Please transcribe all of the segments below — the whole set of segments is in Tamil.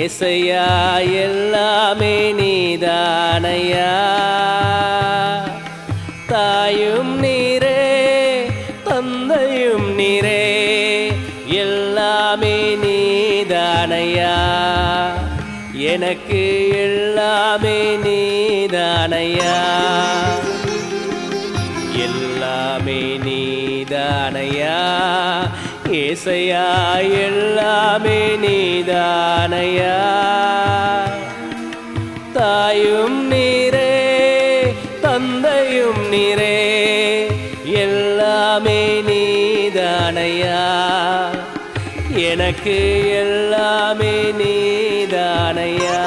ஏசையா எல்லாமே நீதானையா தாயும் நீரே தந்தையும் நீரே எல்லாமே நீதானையா எனக்கு எல்லாமே நீதானையா எல்லாமே நீதானையா ஏசையா எல்லாமே நீதானையா தாயும் நீரே தந்தையும் நீரே எல்லாமே நீதானையா எனக்கு எல்லாமே நீதானையா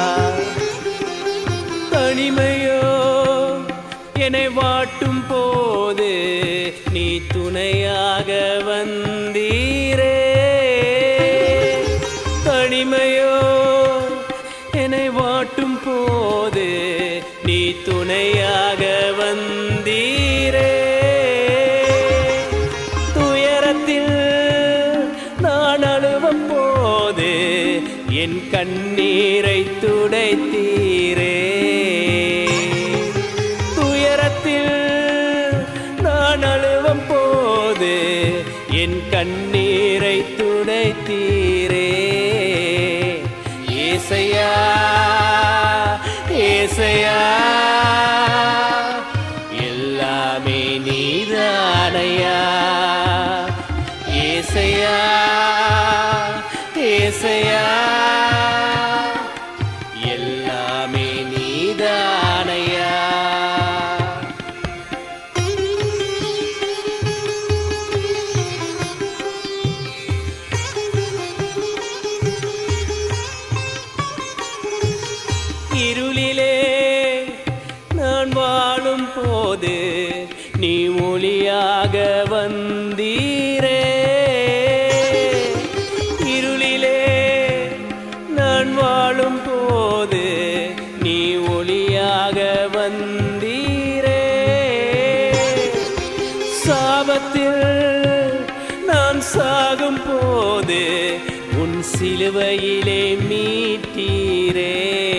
தனிமையோ என்னை வாட்டும் போது நீ துணையாக வந்தீரே தனிமையோ என்னை வாட்டும் போது நீ துணையாக வந்தீரே துயரத்தில் நான் அழுவும் போது என் கண்ணீரை துடைத்தீரே துயரத்தில் நான் அழுவும் போது என் கண்ணீரை துடைத்தீரே ஏசையா ஏசையா எல்லாமே நீதானையா ஏசையா ஏசையா எல்லாமே நீதானையா இருளிலே நான் வாழும் போது நீ ஒளியாக வந்தீரே இருளிலே நான் வாழும் போது நீ ஒளியாக வந்தீரே சாபத்தில் நான் சாகும் போது உன் சிலுவையிலே மீட்டீரே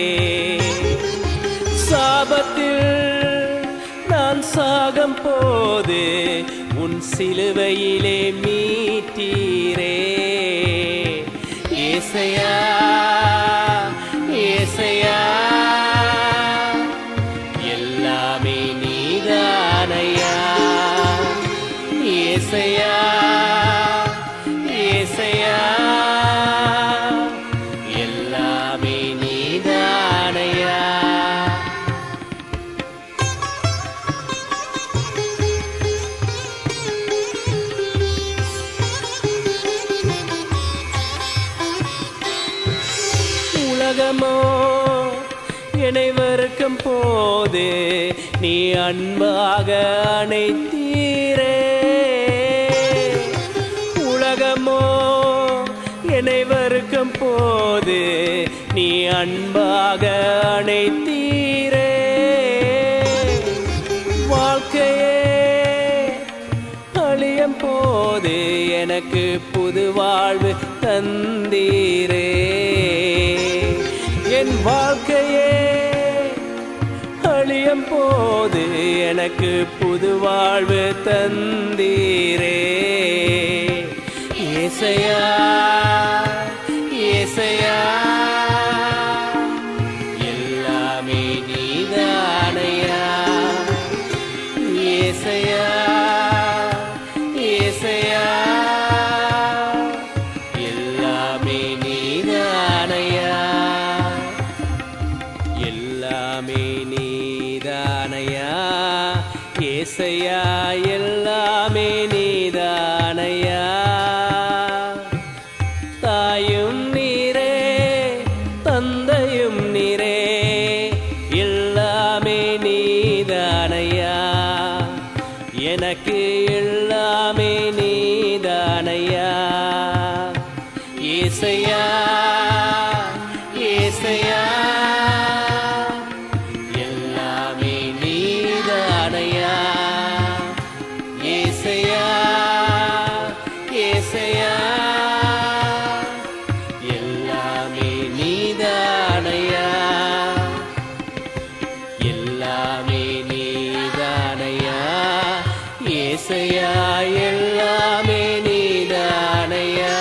சாபத்தில் நான் சாகும் போது உன் சிலுவையிலே மீட்டீரே ஏசையா ஏசையா எல்லாமே நீதானையா ஏசையா ஏசையா எல்லாமே நீதானையா உலகமோ என்னை வெறுக்கும் போது நீ அன்பாக அணைத்தீரே உலகமோ என்னை வெறுக்கும் போது நீ அன்பாக அணைத்தீரே வாழ்க்கையே அழியும் போது எனக்கு புது வாழ்வு தந்தீரே என் வாழ்க்கையே அழியும் போது எனக்கு புது வாழ்வு தந்தீரே ஏசையா ஏசையா எல்லாமே நீதானையா ஏசையா ஏசையா எல்லாமே நீதானையா எல்லாமே நீதானையா ஏசையா எல்லாமே நீதானையா தாயும் நீரே தந்தையும் நீரே எல்லாமே நீதானையா எனக்கு எல்லாமே நீதானையா ஏசையா ஏசையா எல்லாமே நீதானையா ஏசையா ஏசையா எல்லாமே நீ எல்லாமே நீதானையா ஏசையா எல்லாமே நீதானையா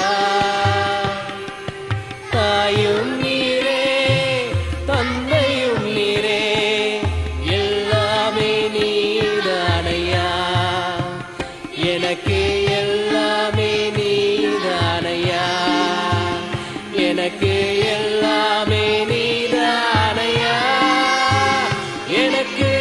தாயும் நீரே தந்தையும் நீரே எல்லாமே நீதானையா எனக்கு எல்லாமே நீதானையா எனக்கு எல்லாமே நீதானையா எனக்கு